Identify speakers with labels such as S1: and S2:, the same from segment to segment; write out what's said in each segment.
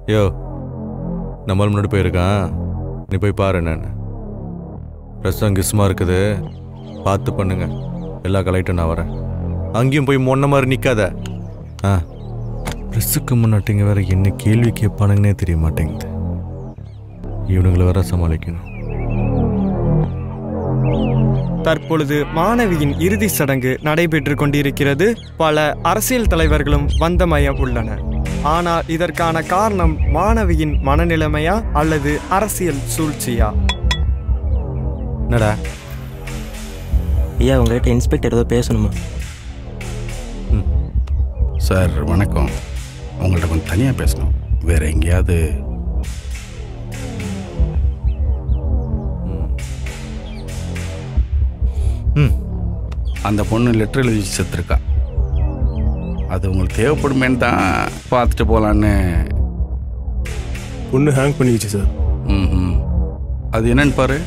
S1: யோ நம்மள முன்னாடி போயிருக்கான் நீ போய் பாரு என்னன்னு ரசம் கிஸ்மா இருக்குது பார்த்து பண்ணுங்க எல்லா கலைட்டும் நான் வரேன் அங்கேயும் போய் முன்ன மாதிரி நிற்காத ஆ ட்ரெஸ்ஸுக்கு முன்னாட்டிங்க வேற என்ன கேள்வி கேட்பானுங்கன்னே தெரிய மாட்டேங்குது இவனுங்களை வேற சமாளிக்கணும்
S2: தற்பொழுது மாணவியின் இறுதி சடங்கு நடைபெற்றுக் கொண்டிருக்கிறது பல அரசியல் தலைவர்களும் வந்தமயம் உள்ளனர் ஆனால் இதற்கான காரணம் மாணவியின் மனநிலைமையா அல்லது அரசியல் சூழ்ச்சியா
S1: என்னடா
S3: ஐயா உங்ககிட்ட இன்ஸ்பெக்டர் ஏதோ பேசணுமா
S4: சார் வணக்கம் உங்கள்கிட்ட கொஞ்சம் தனியாக பேசணும் வேற எங்கேயாவது
S1: ம்
S4: அந்த பொண்ணு லெட்டர் எழுதி செத்துருக்கா அது உங்களுக்கு தேவைப்படுமேன்னு தான் பார்த்துட்டு போகலான்னு
S5: பொண்ணு ஹேங் பண்ணிக்கிச்சு சார்
S4: ம் அது என்னன்னு பாரு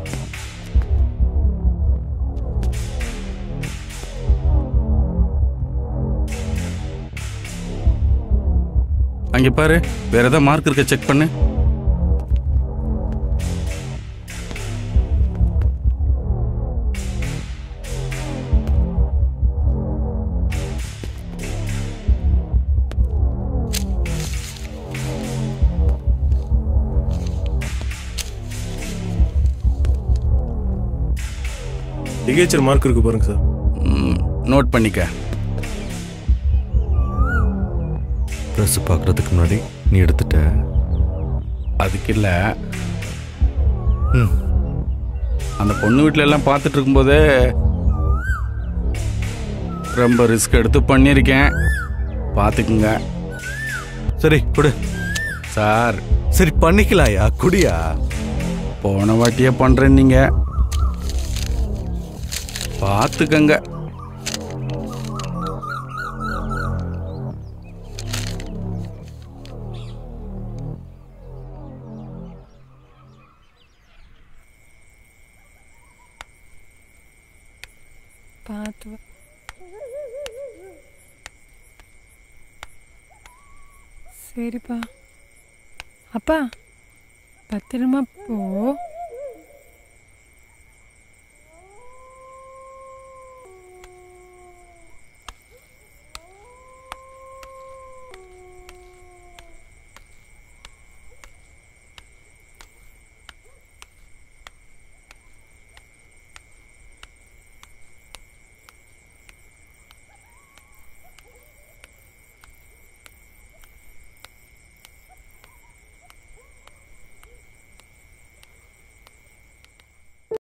S4: அங்கே பாரு வேற ஏதாவது மார்க் இருக்க செக் பண்ணு
S5: டிகேச்சர் மார்க் இருக்கு பாருங்க சார்
S4: ம், நோட் பண்ணிக்க
S1: ட்ரெஸ் பார்க்குறதுக்கு முன்னாடி நீ எடுத்துட்ட
S4: அதுக்கு இல்லை
S1: ம்
S4: அந்த பொண்ணு வீட்டில எல்லாம் பார்த்துட்டு இருக்கும்போதே ரொம்ப ரிஸ்க் எடுத்து பண்ணியிருக்கேன் பார்த்துக்குங்க
S1: சரி கொடு
S4: சார்
S1: சரி பண்ணிக்கலாம்யா குடியா
S4: போன வாட்டியே பண்ணுறேன் நீங்கள் பார்த்துக்கங்க
S6: பார்த்து வா. சரிப்பா அப்பா பத்திரமா போ